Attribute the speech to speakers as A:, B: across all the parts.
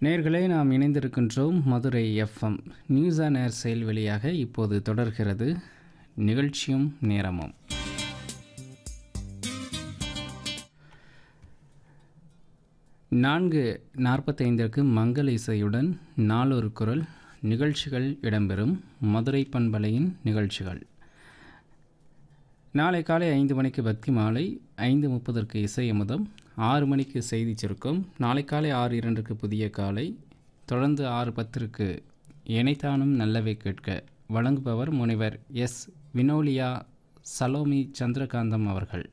A: நேர்களே நாம் இணைந்திருக்கின்றோம் Madurai FM news on air செயல் வழியாக இப்போது தொடர்கிறது நிகழ்ச்சியும் நேரமும் நான்கு நாற்பத்தைந்திற்கு மங்கள இசையுடன் நாளொரு குரல் நிகழ்ச்சிகள் இடம்பெறும் மதுரை பண்பலையின் நிகழ்ச்சிகள் நாளை காலை ஐந்து மணிக்கு பக்தி மாலை ஐந்து முப்பதற்கு இசை அமுதம் ஆறு மணிக்கு செய்தி சுருக்கம் நாளை காலை ஆறு இரண்டுக்கு புதிய காலை தொடர்ந்து ஆறு பத்திற்கு இணைத்தானும் நல்லவை கேட்க வழங்குபவர் முனைவர் எஸ் வினோலியா சலோமி சந்திரகாந்தம் அவர்கள்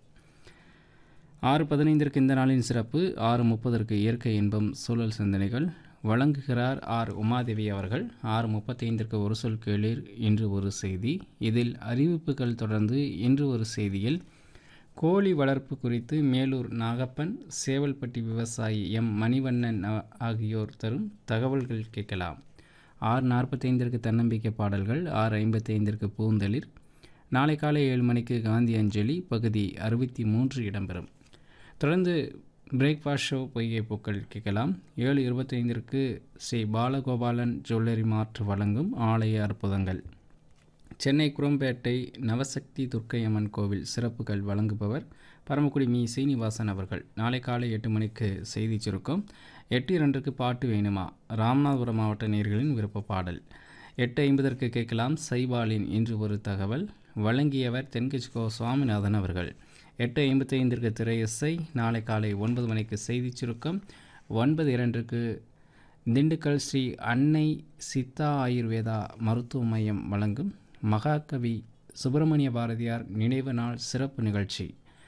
A: ஆறு பதினைந்திற்கு இந்த நாளின் சிறப்பு ஆறு முப்பதற்கு இயற்கை இன்பம் சூழல் சிந்தனைகள் வழங்குகிறார் ஆர் உமாதேவி அவர்கள் ஆறு முப்பத்தைந்திற்கு ஒரு சொல் கேளீர் இன்று ஒரு செய்தி இதில் அறிவிப்புகள் தொடர்ந்து இன்று ஒரு செய்தியில் கோழி வளர்ப்பு குறித்து மேலூர் நாகப்பன் சேவல்பட்டி விவசாயி எம் மணிவண்ணன் அ- ஆகியோர் தரும் தகவல்கள் கேட்கலாம் ஆறு நாற்பத்தைந்திற்கு தன்னம்பிக்கை பாடல்கள் ஆறு ஐம்பத்தைந்திற்கு பூந்தளிர் நாளை காலை ஏழு மணிக்கு காந்தி அஞ்சலி பகுதி அறுபத்தி மூன்று இடம்பெறும் தொடர்ந்து பிரேக்ஃபாஸ்ட் ஷோ பொய்கை பூக்கள் கேட்கலாம் ஏழு இருபத்தைந்திற்கு ஸ்ரீ பாலகோபாலன் ஜுவல்லரி மார்ட் வழங்கும் ஆலய அற்புதங்கள் சென்னை குரம்பேட்டை நவசக்தி துர்க்கையம்மன் கோவில் சிறப்புகள் வழங்குபவர் பரமக்குடி மீ சீனிவாசன் அவர்கள் நாளை காலை எட்டு மணிக்கு செய்தி சுருக்கம் எட்டு இரண்டுக்கு பாட்டு வேணுமா ராமநாதபுரம் மாவட்ட நேர்களின் விருப்ப பாடல் எட்டு ஐம்பதற்கு கேட்கலாம் சைபாலின் இன்று ஒரு தகவல் வழங்கியவர் தென்கட்சிகோ சுவாமிநாதன் அவர்கள் எட்டு ஐம்பத்தைந்திற்கு திரை இசை நாளை காலை ஒன்பது மணிக்கு செய்தி சுருக்கம் ஒன்பது இரண்டுக்கு திண்டுக்கல் ஸ்ரீ அன்னை சித்தா ஆயுர்வேதா மருத்துவ மையம் வழங்கும் மகாகவி சுப்பிரமணிய பாரதியார் நினைவு நாள் சிறப்பு நிகழ்ச்சி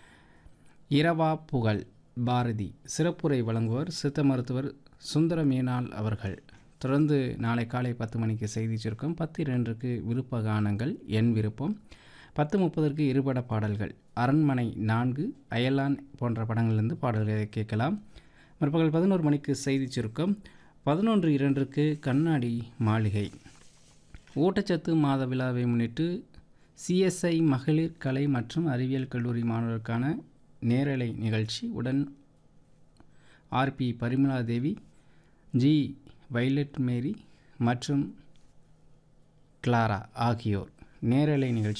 A: இரவா புகழ் பாரதி சிறப்புரை வழங்குவர் சித்த மருத்துவர் சுந்தர மீனால் அவர்கள் தொடர்ந்து நாளை காலை பத்து மணிக்கு செய்தி சுருக்கம் பத்து இரண்டுக்கு விருப்ப கானங்கள் என் விருப்பம் பத்து முப்பதற்கு இருபட பாடல்கள் அரண்மனை நான்கு அயலான் போன்ற படங்களிலிருந்து பாடல்களை கேட்கலாம் முற்பகல் பதினோரு மணிக்கு செய்தி சுருக்கம் பதினொன்று இரண்டுக்கு கண்ணாடி மாளிகை ஊட்டச்சத்து மாத விழாவை முன்னிட்டு சிஎஸ்ஐ மகளிர் கலை மற்றும் அறிவியல் கல்லூரி மாணவருக்கான நேரலை நிகழ்ச்சி உடன் RP Parimala Devi G Violet Mary மற்றும் கிளாரா ஆகியோர் நேரலை நிகழ்ச்சி